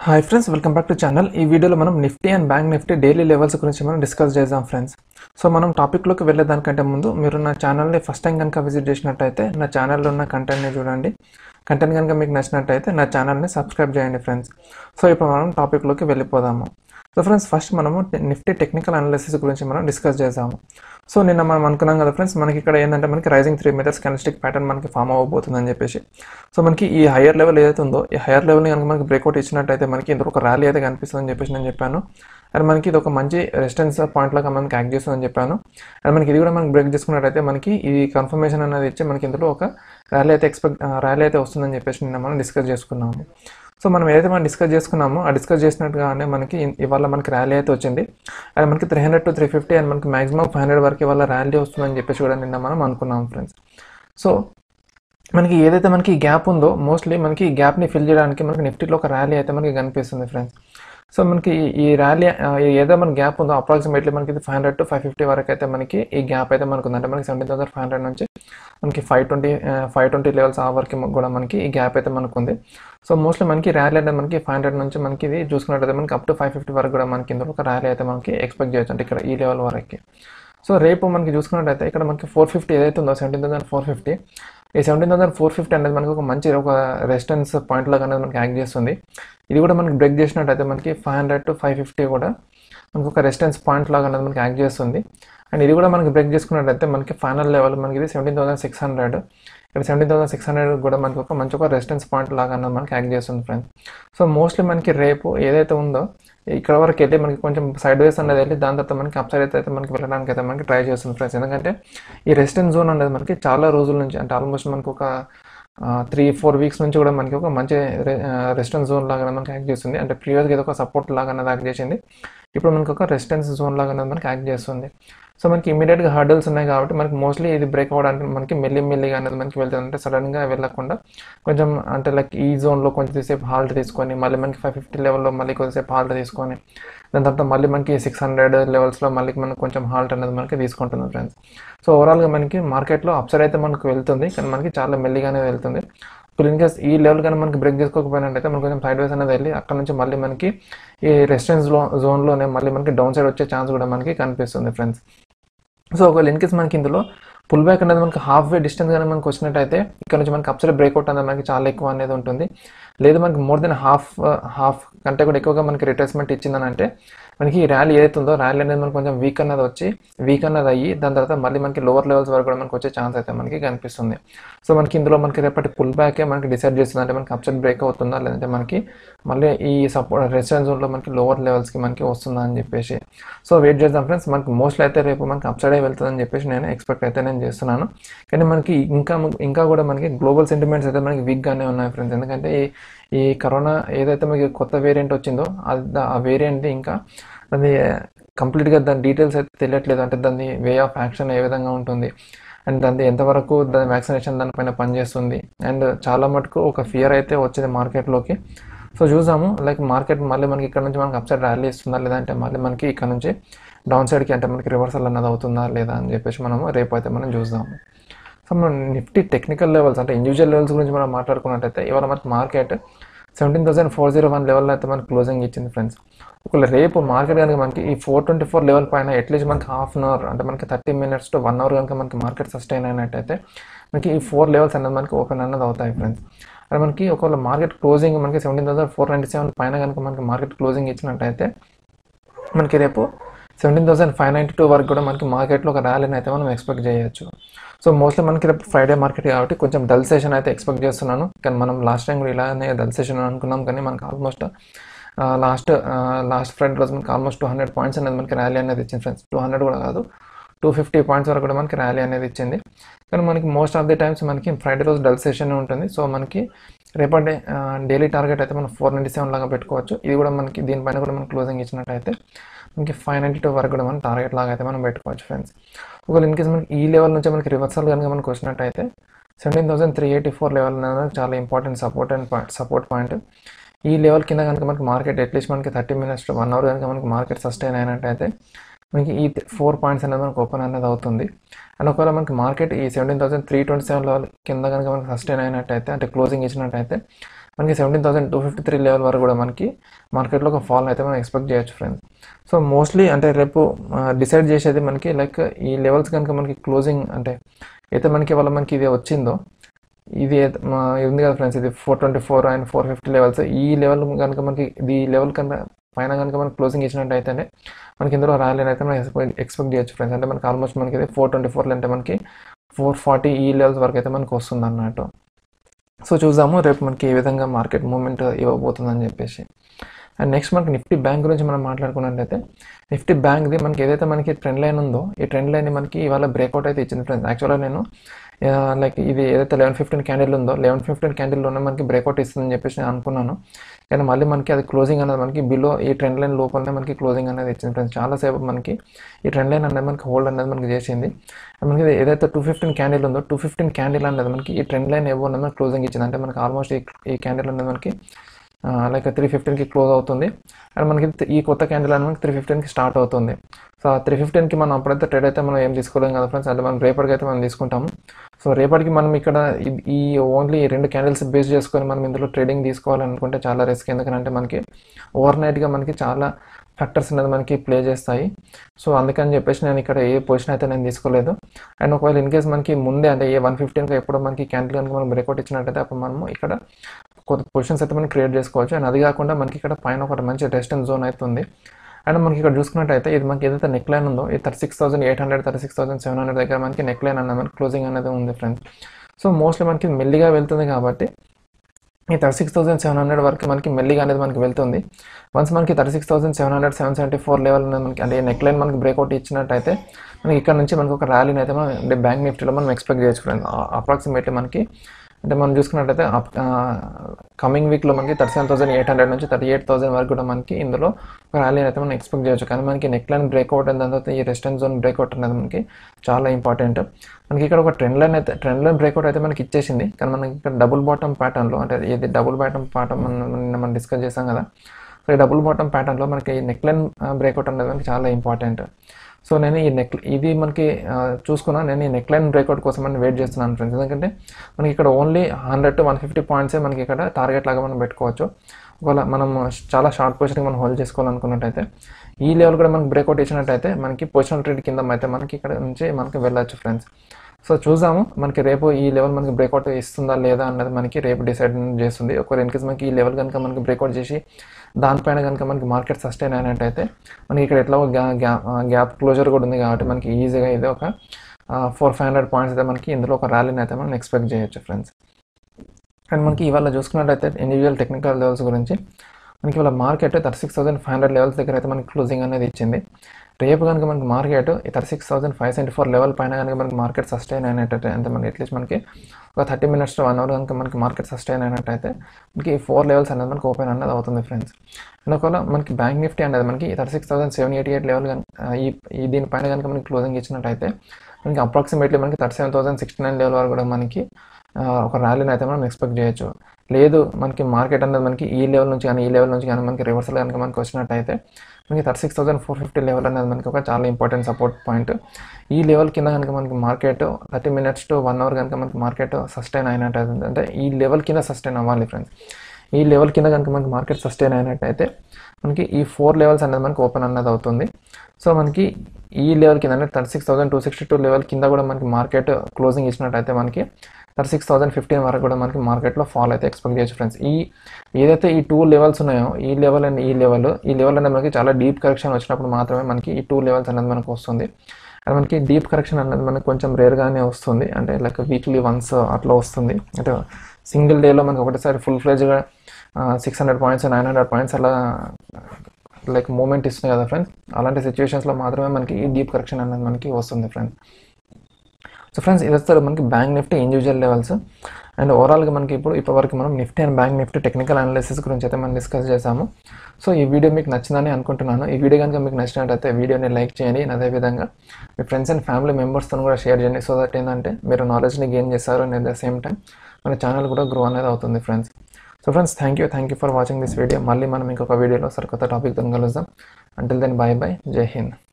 hi friends welcome back to channel ఈ వీడియోలో మనం Nifty and bank Nifty daily levels గురించి మనం డిస్కస్ చేద్దాం ఫ్రెండ్స్ సో మనం టాపిక్లోకి వెళ్ళేదానికంటే ముందు మీరు నా ఛానల్ని ఫస్ట్ టైం కనుక విజిట్ చేసినట్టయితే నా ఛానల్లో ఉన్న కంటెంట్ని చూడండి కంటెంట్ కనుక మీకు నచ్చినట్టయితే నా ఛానల్ని సబ్స్క్రైబ్ చేయండి ఫ్రెండ్స్ సో ఇప్పుడు మనం టాపిక్లోకి వెళ్ళిపోదాము సో ఫ్రెండ్స్ ఫస్ట్ మనము నిఫ్టీ టెక్నికల్ అనాలిసిస్ గురించి మనం డిస్కస్ చేద్దాము సో నిన్న మనం అనుకున్నాం కదా ఫ్రెండ్స్ మనకి ఇక్కడ ఏంటంటే మనకి rising three methods candlestick pattern మనకి ఫామ్ అవ్వబోతుంది అని చెప్పేసి సో మనకి ఈ హైయర్ లెవెల్ ఏదైతే ఉందో ఈ హైయర్ లెవెల్ని కనుక మనకి బ్రేక్అవుట్ ఇచ్చినట్టయితే మనకి ఇందులో ఒక ర్యాలీ అయితే కనిపిస్తుందని చెప్పేసి నేను చెప్పాను అండ్ మనకి ఇది ఒక మంచి రెసిస్టెన్స్ పాయింట్ లాగా మనకి యాక్ట్ చేస్తుందని చెప్పాను అండ్ మనకి ఇది కూడా మనకి బ్రేక్ చేసుకున్నట్టయితే మనకి ఈ కన్ఫర్మేషన్ అనేది ఇచ్చి మనకి ఇందులో ఒక ర్యాలీ అయితే ఎక్స్పెక్ట్ ర్యాలీ అయితే వస్తుందని చెప్పేసి నిన్న మనం డిస్కస్ చేసుకున్నాము సో మనం ఏదైతే మనం డిస్కస్ చేసుకున్నామో ఆ డిస్కస్ చేసినట్టుగానే మనకి ఇ- ఇవాళ మనకి ర్యాలీ అయితే వచ్చింది అండ్ మనకి three hundred to three fifty and మనకి మాక్సిమం ఫైవ్ హండ్రెడ్ వరకు ఇవాళ ర్యాలీ వస్తుందని చెప్పేసి కూడా నిన్న మనం అనుకున్నాం ఫ్రెండ్స్ సో మనకి ఏదైతే మనకి గ్యాప్ ఉందో మోస్ట్లీ మనకి ఈ గ్యాప్ని ఫిల్ చేయడానికి మనకి నిఫ్టీలో ఒక ర్యాలీ అయితే మనకి కనిపిస్తుంది ఫ్రెండ్స్ సో మనకి ఈ- ఈ ర్యాలీ ఏదో మన గ్యాప్ ఉందో అప్రాక్సిమేట్లీ మనకి five hundred to five fifty వరకు అయితే మనకి ఈ గ్యాప్ అయితే మనకు ఉంది అంటే మనకి సెవెంటీన్ థౌసండ్ ఫైవ్ హండ్రెడ్ నుంచి మనకి five twenty five twenty levels ఆ వరకు కూడా మనకి ఈ గ్యాప్ అయితే మనకు ఉంది సో మోస్ట్లీ మనకి ర్యాలీ అంటే మనకి ఫైవ్ హండ్రెడ్ నుంచి మనకి ఇది చూసుకున్నట్టయితే మనకి అప్ టు ఫైవ్ ఫిఫ్టీ వరకు కూడా మనకి ఇందులో ఒక ర్యాలీ అయితే మనకి ఎక్స్పెక్ట్ చేయొచ్చు అంటే ఇక్కడ ఈ లెవెల్ వరకు సో రేపు మనకి చూసుకున్నట్టయితే ఇక్కడ మనకి ఫోర్ ఫిఫ్టీ ఏదైతే ఉందో సెవెంటీన్ థౌసండ్ ఫోర్ ఫిఫ్టీ ఈ సెవెంటీన్ థౌసండ్ ఫోర్ ఫిఫ్టీ అనేది మనకి ఒక మంచి ఒక రెసిస్టెన్స్ పాయింట్ లాగా అనేది మనకి యాక్ట్ చేస్తుంది ఇది కూడా మనకి బ్రేక్ చేసినట్టయితే మనకి five hundred to five fifty కూడా మనకి ఒక రెసిస్టెన్స్ పాయింట్ లాగా అనేది మనకి యాక్ట్ చేస్తుంది అండ్ ఇది కూడా మనకి బ్రేక్ చేసుకున్నట్టయితే మనకి ఫైనల్ లెవెల్ మనకి ఇది సెవెంటీన్ థౌసండ్ సిక్స్ హండ్రెడ్ ఇక్కడ సెవెంటీన్ థౌసండ్ సిక్స్ హండ్రెడ్ కూడా మనకి ఒక మంచి ఒక రెసిస్టెన్స్ పాయింట్ లాగా అనేది మనకి యాక్ట్ చేస్తుంది ఫ్రెండ్స్ సో మోస్ట్లీ మనకి రేపు ఏదైతే ఉందో ఇక్కడ వరకు వెళ్ళి మనకి కొంచెం సైడ్ వేస్ అనేది వెళ్ళి దాని తర్వాత మనకి అప్ సైడ్ అయితే మనకి వెళ్ళడానికి అయితే మనకి ట్రై చేస్తుంది ఫ్రెండ్స్ ఎందుకంటే ఈ రెసిస్టెన్స్ జోన్ అనేది మనకి చాలా రోజుల నుంచి అంటే ఆల్మోస్ట్ మనకి ఒక త్రీ ఫోర్ వీక్స్ నుంచి కూడా మనకి ఒక మంచి రెసిస్టెన్స్ జోన్ లాగా మనకి యాక్ట్ చేస్తుంది అంటే ప్రీవియస్గా ఇది ఒక సపోర్ట్ లాగా అనేది యాక్ట్ చేసింది ఇప్పుడు మనకి ఒక రెసిస్టెన్స్ జోన్ లాగా అనేది మనకి యాక్ట్ చేస్తుంది సో మనకి ఇమీడియట్గా హర్డల్స్ ఉన్నాయి కాబట్టి మనకి మోస్ట్లీ ఇది బ్రేక్ అవ్వడానికి మనకి మెల్లి మెల్లిగా అనేది మనకి వెళ్తుంది అంటే సడన్గా వెళ్ళకుండా కొంచెం అంటే లైక్ ఈ జోన్లో కొంచెం సేపు హాల్ట్ తీసుకొని మళ్ళీ మనకి ఫైవ్ ఫిఫ్టీ లెవెల్లో మళ్ళీ కొద్దిసేపు హాల్ట్ తీసుకొని దాని తర్వాత మళ్ళీ మనకి సిక్స్ హండ్రెడ్ లెవెల్స్లో మళ్ళీ మనకి కొంచెం హాల్ట్ అనేది మనకి తీసుకుంటుంది ఫ్రెండ్స్ సో ఓవరాల్గా మనకి మార్కెట్లో అప్సైడ్ అయితే మనకు వెళ్తుంది కానీ మనకి చాలా మెల్లిగానే వెళ్తుంది ఇప్పుడు ఇన్ కేస్ ఈ లెవెల్ కానీ మనకి బ్రేక్ చేసుకోకపోయినట్టయితే మనకి కొంచెం సైడ్ వేస్ అనేది వెళ్ళి అక్కడ నుంచి మళ్ళీ మనకి ఈ రెసిస్టెన్స్ లో జోన్లోనే మళ్ళీ మనకి డౌన్ సైడ్ వచ్చే ఛాన్స్ కూడా మనకి కనిపిస్తుంది ఫ్రెండ్స్ సో ఒకవేళ ఇన్ కేస్ మనకి ఇందులో పుల్ బ్యాక్ అనేది మనకి హాఫ్ వే డిస్టెన్స్ కానీ మనకి వచ్చినట్టయితే ఇక్కడ నుంచి మనకి అప్సైడ్ బ్రేక్అవుట్ అనేది మనకి చాలా ఎక్కువ అనేది ఉంటుంది లేదు మనకి మోర్ దెన్ హాఫ్ హాఫ్ కంటే కూడా ఎక్కువగా మనకి రిట్రేస్మెంట్ ఇచ్చిందని అంటే మనకి ఈ ర్యాలీ ఏదైతే ఉందో ర్యాలీ అనేది మనకి కొంచెం వీక్ అనేది వచ్చి వీక్ అనేది అయ్యి దాని తర్వాత మళ్ళీ మనకి లోవర్ లెవెల్స్ వరకు కూడా మనకి వచ్చే ఛాన్స్ అయితే మనకి కనిపిస్తుంది సో మనకి ఇందులో మనకి రేపటి పుల్ బ్యాకే మనకి డిసైడ్ చేస్తుంది అంటే మనకి అప్సైడ్ బ్రేక్ అవుతుందా లేదంటే మనకి మళ్ళీ ఈ సపోర్ట్ రెసిడెన్స్ జోన్లో మనకి లోవర్ లెవెల్స్కి మనకి వస్తుందా అని చెప్పేసి సో వెయిట్ చేద్దాం ఫ్రెండ్స్ మనకి మోస్ట్లీ అయితే రేపు మనకి అప్సైడే వెళ్తుందని చెప్పేసి నేను ఎక్స్పెక్ట్ అయితే నేను చేస్తున్నాను కానీ మనకి ఇంకా ఇంకా కూడా మనకి గ్లోబల్ సెంటిమెంట్స్ అయితే మనకి వీక్గానే ఉన్నాయి ఫ్రెండ్స్ ఎందుకంటే ఈ ఈ కరోనా ఏదైతే మనకి కొత్త వేరియంట్ వచ్చిందో అది ఆ వేరియంట్ ఇంకా దాని కంప్లీట్గా దాని డీటెయిల్స్ అయితే తెలియట్లేదు అంటే దాని వే ఆఫ్ యాక్షన్ ఏ విధంగా ఉంటుంది అండ్ దాని ఎంతవరకు దాని వ్యాక్సినేషన్ దానిపైన పనిచేస్తుంది అండ్ చాలా మటుకు ఒక ఫియర్ అయితే వచ్చింది మార్కెట్లోకి సో చూసాము లైక్ మార్కెట్ మళ్ళీ మనకి ఇక్కడ నుంచి మనకి అప్సైడ్ ర్యాలీ ఇస్తుందా లేదంటే మళ్ళీ మనకి ఇక్కడ నుంచి డౌన్ సైడ్కి అంటే మనకి రివర్సల్ అన్నది అవుతుందా లేదా అని చెప్పేసి మనము రేపు అయితే మనం చూద్దాము సో మనం నిఫ్టీ టెక్నికల్ లెవెల్స్ అంటే ఇండివిజువల్ లెవెల్స్ గురించి మనం మాట్లాడుకున్నట్టయితే ఇవాళ మనకి market seventeen thousand four zero one లెవెల్లో అయితే మనకి క్లోజింగ్ ఇచ్చింది ఫ్రెండ్స్ ఒకవేళ రేపు మార్కెట్ కనుక మనకి ఈ ఫోర్ ట్వంటీ ఫోర్ లెవెల్ పైన అట్లీస్ట్ మనకి హాఫ్ అన్ అవర్ అంటే మనకి thirty minutes to one hour కనుక మనకి మార్కెట్ సస్టైన్ అయినట్టయితే మనకి ఈ ఫోర్ లెవెల్స్ అనేది మనకి ఓపెన్ అన్నది అవుతాయి ఫ్రెండ్స్ అండ్ మనకి ఒకవేళ మార్కెట్ క్లోజింగ్ మనకి seventeen thousand four ninety seven పైన కనుక మనకి మార్కెట్ క్లోజింగ్ ఇచ్చినట్టయితే మనకి రేపు seventeen thousand five ninety two వరకు కూడా మనకి మార్కెట్లో ఒక ర్యాలీని అయితే మనం ఎక్స్పెక్ట్ చేయొచ్చు సో మోస్ట్లీ మనకి రేపు ఫ్రైడే మార్కెట్ కాబట్టి కొంచెం డల్ సెషన్ అయితే ఎక్స్పెక్ట్ చేస్తున్నాను కానీ మనం లాస్ట్ టైం కూడా ఇలానే డల్ సెషన్ అనుకున్నాం కానీ మనకి ఆల్మోస్ట్ లాస్ట్ లాస్ట్ ఫ్రైడే రోజు మనకి ఆల్మోస్ట్ టూ హండ్రెడ్ పాయింట్స్ అనేది మనకి ర్యాలీ అనేది ఇచ్చింది ఫ్రెండ్స్ టూ హండ్రెడ్ కూడా కాదు టూ ఫిఫ్టీ పాయింట్స్ వరకు కూడా మనకి ర్యాలీ అనేది ఇచ్చింది కానీ మనకి మోస్ట్ ఆఫ్ ది టైమ్స్ మనకి ఫ్రైడే రోజు డల్ సెషన్ ఉంటుంది సో మనకి రేపటి డైలీ టార్గెట్ అయితే మనం ఫోర్ నైంటీ సెవెన్ లాగా పెట్టుకోవచ్చు ఇది కూడా మనకి దీనిపైన కూడా మనం క్లోజింగ్ ఇచ్చినట్టయితే మనకి ఫైవ్ నైంటీ టూ వరకు కూడా మనం టార్గెట్ లాగా అయితే మనం పెట్టుకోవచ్చు ఫ్రెండ్స్ ఒకవేళ ఇన్ కేస్ మనకి ఈ లెవెల్ నుంచి మనకి రివర్సల్ కనుక మనకు వచ్చినట్టయితే seventeen thousand three eighty four level అనేది చాలా important support and point support point ఈ లెవెల్ కింద కనుక మనకి మార్కెట్ అట్లీస్ట్ మనకి thirty minutes to one hour కనుక మనకి మార్కెట్ సస్టైన్ అయినట్టయితే మనకి ఈ ఫోర్ పాయింట్స్ అనేది మనకి ఓపెన్ అనేది అవుతుంది అండ్ ఒకవేళ మనకి మార్కెట్ ఈ seventeen thousand three twenty seven level కింద కనుక మనకి సస్టైన్ అయినట్టయితే అంటే క్లోజింగ్ ఇచ్చినట్టయితే మనకి seventeen thousand two fifty three level వరకు కూడా మనకి మార్కెట్లో ఒక ఫాల్ అయితే మనం ఎక్స్పెక్ట్ చేయొచ్చు ఫ్రెండ్స్ సో మోస్ట్లీ అంటే రేపు డిసైడ్ చేసేది మనకి లైక్ ఈ లెవెల్స్ కనుక మనకి క్లోజింగ్ అంటే అయితే మనకి వాళ్ళ మనకి ఇది వచ్చిందో ఇది ఏద- మా- ఇది ఉంది కదా ఫ్రెండ్స్ ఇది four twenty four and four fifty levels ఈ లెవెల్ కనుక మనకి ఈ లెవెల్ కనుక పైన కనుక మనకి క్లోజింగ్ ఇచ్చినట్టు అయితేనే మనకి ఇందులో రాయాలని అయితే మనం ఎక్స్పెక్ట్ ఎక్స్పెక్ట్ చేయొచ్చు ఫ్రెండ్స్ అంటే మనకి ఆల్మోస్ట్ మనకి ఇది ఫోర్ ట్వంటీ ఫోర్లో అంటే మనకి ఫోర్ ఫార్టీ ఈ లెవెల్స్ వరకు అయితే మనకి వస్తుంది అన్నట్టు సో చూద్దాము రేపు మనకి ఏ విధంగా మార్కెట్ మూవ్మెంట్ ఇవ్వబోతుందని చెప్పేసి అండ్ నెక్స్ట్ మనకి నిఫ్టీ బ్యాంక్ గురించి మనం మాట్లాడుకున్నట్లయితే నిఫ్టీ బ్యాంక్ది మనకి ఏదైతే మనకి ట్రెండ్ లైన్ ఉందో ఈ ట్రెండ్ లైన్ మనకి ఇవాళ బ్రేక్అవుట్ అయితే ఇచ్చింది ఫ్రెండ్స్ యాక్చువల్గా నేను లైక్ ఇది ఏదైతే లెవెన్ ఫిఫ్టీన్ క్యాండిల్ ఉందో లెవెన్ ఫిఫ్టీన్ క్యాండిల్లోనే మనకి బ్రేక్అవుట్ ఇస్తుందని చెప్పేసి నేను అనుకున్నాను కానీ మళ్ళీ మనకి అది క్లోజింగ్ అనేది మనకి బిలో ఈ ట్రెండ్ లైన్ లోపలనే మనకి క్లోజింగ్ అనేది ఇచ్చింది ఫ్రెండ్స్ చాలాసేపు మనకి ఈ ట్రెండ్ లైన్ అనేది మనకి హోల్డ్ అనేది మనకి చేసింది అండ్ మనకి ఇది ఏదైతే టూ ఫిఫ్టీన్ క్యాండిల్ ఉందో టూ ఫిఫ్టీన్ క్యాండిల్ అనేది మనకి ఈ ట్రెండ్ లైన్ ఏవో అనేది మనకి క్లోజింగ్ ఇచ్చింది అంటే మనకి ఆల్మోస్ట్ ఈ ఈ క్యాండిల్ అనేది మనకి లైక్ త్రీ ఫిఫ్టీన్కి క్లోజ్ అవుతుంది అండ్ మనకి ఈ కొత్త క్యాండిల్ అనేది మనకి త్రీ ఫిఫ్టీన్కి స్టార్ట్ అవుతుంది సో ఆ త్రీ ఫిఫ్టీన్కి మనం అప్పుడైతే ట్రేడ్ అయితే మనం ఏం తీసుకోలేం కదా ఫ్రెండ్స్ అంటే మనం రేపటికి అయితే మనం తీసుకుంటాము సో రేపటికి మనం ఇక్కడ ఈ- ఈ ఓన్లీ రెండు క్యాండిల్స్ బేస్ చేసుకొని మనం ఇందులో ట్రేడింగ్ తీసుకోవాలనుకుంటే చాలా రిస్క్ ఎందుకంటే మనకి ఓవర్ నైట్గా మనకి చాలా ఫ్యాక్టర్స్ అనేది మనకి ప్లే చేస్తాయి సో అందుకని చెప్పేసి నేను ఇక్కడ ఏ పొజిషన్ అయితే నేను తీసుకోలేదు అండ్ ఒకవేళ ఇన్ కేస్ మనకి ముందే అంటే ఏ వన్ ఫిఫ్టీన్కి ఎప్పుడో మనకి క్యాండిల్ కనుక మనం బ్రేక్అవుట్ ఇచ్చినట్టయితే అప్పుడు మనము ఇక్కడ కొత్త పొజిషన్స్ అయితే మనం క్రియేట్ చేసుకోవచ్చు అండ్ అది కాకుండా మనకి ఇక్కడ పైన ఒకటి మంచి రెసిస్టెన్స్ జోన్ అయితే ఉంది అండ్ మనకి ఇక్కడ చూసుకున్నట్టయితే ఇది మనకి ఏదైతే నెక్ లైన్ ఉందో ఈ thirty six thousand eight hundred thirty six thousand seven hundred దగ్గర మనకి నెక్ లైన్ అనేది మనకి క్లోజింగ్ అనేది ఉంది ఫ్రెండ్స్ సో మోస్ట్లీ మనకి మెల్లిగా వెళ్తుంది కాబట్టి ఈ thirty six thousand seven hundred వరకు మనకి మెల్లిగా అనేది మనకి వెళ్తుంది వన్స్ మనకి thirty six thousand seven hundred seven seventy four level అనేది మనకి అంటే నెక్ లైన్ మనకి బ్రేక్అవుట్ ఇచ్చినట్టయితే మనకి ఇక్కడ నుంచి మనకి ఒక ర్యాలీని అయితే మనం అంటే బ్యాంక్ నిఫ్టీలో మనం ఎక్స్పెక్ట్ చేయొచ్చు ఫ్రెండ్స్ అప్రాక్సిమేట్లీ మనకి అంటే మనం చూసుకున్నట్టయితే కమింగ్ వీక్లో మనకి thirty seven thousand eight hundred నుంచి థర్టీ ఎయిట్ థౌసండ్ వరకు కూడా మనకి ఇందులో ఒక ర్యాలీని అయితే మనం ఎక్స్పెక్ట్ చేయొచ్చు కానీ మనకి నెక్ లైన్ బ్రేక్అవుట్ అయిన తర్వాత ఈ రెస్టెన్స్ జోన్ బ్రేక్అవుట్ అనేది మనకి చాలా ఇంపార్టెంట్ మనకి ఇక్కడ ఒక ట్రెండ్ లైన్ అయితే ట్రెండ్ లైన్ బ్రేక్అవుట్ అయితే మనకి ఇచ్చేసింది కానీ మనకి ఇక్కడ డబుల్ బాటమ్ ప్యాటర్న్లో అంటే ఇది డబుల్ బాటమ్ ప్యాటర్న్ మనం మనం డిస్కస్ చేసాం కదా సో ఈ డబుల్ బాటమ్ ప్యాటర్న్లో మనకి నెక్ లైన్ బ్రేక్అవుట్ అనేది మనకి చాలా ఇంపార్టెంట్ సో నేను ఈ నెక్ ఇది మనకి ఆ, చూసుకున్నా నేను ఈ నెక్ లైన్ బ్రేక్అవుట్ కోసం అని వెయిట్ చేస్తున్నాను ఫ్రెండ్స్ ఎందుకంటే మనకి ఇక్కడ only hundred to one fifty పాయింట్సే మనకి ఇక్కడ టార్గెట్ లాగా మనం పెట్టుకోవచ్చు ఒకవేళ మనం చాలా షార్ట్ పొజిషన్ మనం హోల్డ్ చేసుకోవాలనుకున్నట్టయితే ఈ లెవెల్ కూడా మనకి బ్రేక్అవుట్ ఇచ్చినట్టయితే మనకి పొజిషనల్ ట్రేడ్ కింద అయితే మనకి ఇక్కడ నుంచి మనకి వెళ్ళొచ్చు ఫ్రెండ్స్ సో చూద్దాము మనకి రేపు ఈ లెవెల్ మనకి బ్రేక్అవుట్ ఇస్తుందా లేదా అన్నది మనకి రేపు డిసైడ్ చేస్తుంది ఒకవేళ ఇన్కేస్ మనకి ఈ లెవెల్ కనుక మనకి బ్రేక్అవుట్ చేసి దానిపైన కనుక మనకి మార్కెట్ సస్టైన్ అయినట్టయితే మనకి ఇక్కడ ఎట్లా గ్యాప్ క్లోజర్ కూడా ఉంది కాబట్టి మనకి ఈజీగా ఇది ఒక ఫోర్ ఫైవ్ హండ్రెడ్ పాయింట్స్ అయితే మనకి ఇందులో ఒక ర్యాలీని అయితే మనం ఎక్స్పెక్ట్ చేయొచ్చు ఫ్రెండ్స్ అండ్ మనకి ఇవాళ చూసుకున్నట్టయితే ఇండివిజువల్ టెక్నికల్ లెవెల్స్ గురించి మనకి ఇవాళ market thirty six thousand five hundred levels దగ్గర అయితే మనకి క్లోజింగ్ అనేది ఇచ్చింది రేపు కనుక మనకి market thirty six thousand five seventy four level పైన కనుక మనకి మార్కెట్ సస్టైన్ అయినట్టయితే అంటే మనకి అట్లీస్ట్ మనకి ఒక thirty minutes to one hour కనుక మనకి మార్కెట్ సస్టైన్ అయినట్టయితే మనకి ఫోర్ లెవెల్స్ అనేది మనకి ఓపెన్ అనేది అవుతుంది ఫ్రెండ్స్ అండ్ ఒకవేళ మనకి బ్యాంక్ నిఫ్టీ అనేది మనకి thirty six thousand seven eighty eight level కనుక ఈ ఈ దీనిపైన కనుక మనకి క్లోజింగ్ ఇచ్చినట్టయితే మనకి అప్రాక్సిమేట్లీ మనకి thirty seven thousand sixty nine level వరకు కూడా మనకి ఆ, ఒక ర్యాలీని అయితే మనం ఎక్స్పెక్ట్ చేయొచ్చు లేదు మనకి మార్కెట్ అనేది మనకి ఈ లెవెల్ నుంచి కానీ ఈ లెవెల్ నుంచి కానీ మనకి రివర్సల్ కనుక మనకి వచ్చినట్టయితే మనకి thirty six thousand four fifty level అనేది మనకి ఒక చాలా ఇంపార్టెంట్ సపోర్ట్ పాయింట్ ఈ లెవెల్ కింద కనుక మనకి market thirty minutes to one hour కనుక మనకి మార్కెట్ సస్టైన్ అయినట్టయితే అంటే ఈ లెవెల్ కింద సస్టైన్ అవ్వాలి ఫ్రెండ్స్ ఈ లెవెల్ కింద కనుక మనకి మార్కెట్ సస్టైన్ అయినట్టయితే మనకి ఈ ఫోర్ లెవెల్స్ అనేది మనకి ఓపెన్ అన్నది అవుతుంది సో మనకి ఈ లెవెల్ కింద అంటే thirty six thousand two sixty two level కింద కూడా మనకి మార్కెట్ క్లోజింగ్ ఇచ్చినట్టయితే మనకి థర్టీ సిక్స్ థౌసండ్ ఫిఫ్టీన్ వరకు కూడా మనకి మార్కెట్లో ఫాల్ అయితే ఎక్స్పెక్ట్ చేయొచ్చు ఫ్రెండ్స్ ఈ ఏదైతే ఈ టూ లెవెల్స్ ఉన్నాయో ఈ లెవెల్ అండ్ ఈ లెవెల్ ఈ లెవెల్ అనేది మనకి చాలా డీప్ కరెక్షన్ వచ్చినప్పుడు మాత్రమే మనకి ఈ టూ లెవెల్స్ అనేది మనకు వస్తుంది అండ్ మనకి డీప్ కరెక్షన్ అనేది మనకి కొంచెం రేర్గానే వస్తుంది అంటే లైక్ వీక్లీ వన్స్ అట్లా వస్తుంది అంటే సింగిల్ డేలో మనకి ఒకటేసారి ఫుల్ ఫ్లెజ్గా six hundred points nine hundred points అలా లైక్ మూమెంట్ ఇస్తుంది కదా ఫ్రెండ్స్ అలాంటి సిచ్యువేషన్స్లో మాత్రమే మనకి ఈ డీప్ కరెక్షన్ అనేది మనకి వస్తుంది ఫ్రెండ్స్ సో ఫ్రెండ్స్ ఇది వస్తారు మనకి bank Nifty individual levels and ఓవరాల్గా మనకి ఇప్పుడు ఇప్పటివరకు మనం Nifty and bank Nifty technical analysis గురించి అయితే మనం డిస్కస్ చేసాము సో ఈ వీడియో మీకు నచ్చిందని అనుకుంటున్నాను ఈ వీడియో కనుక మీకు నచ్చినట్టయితే వీడియోని లైక్ చేయండి and అదేవిధంగా మీ ఫ్రెండ్స్ అండ్ ఫ్యామిలీ మెంబర్స్తో కూడా షేర్ చేయండి సో దట్ ఏంటంటే మీరు నాలెడ్జ్ని గెయిన్ చేస్తారు and at the same time మన ఛానల్ కూడా గ్రో అనేది అవుతుంది friends so friends thank you thank you for watching this video మళ్ళీ మనం ఇంకొక వీడియోలో సరికొత్త టాపిక్తో కలుద్దాం అంటిల్ దెన్ బాయ్ బాయ్ జై హింద్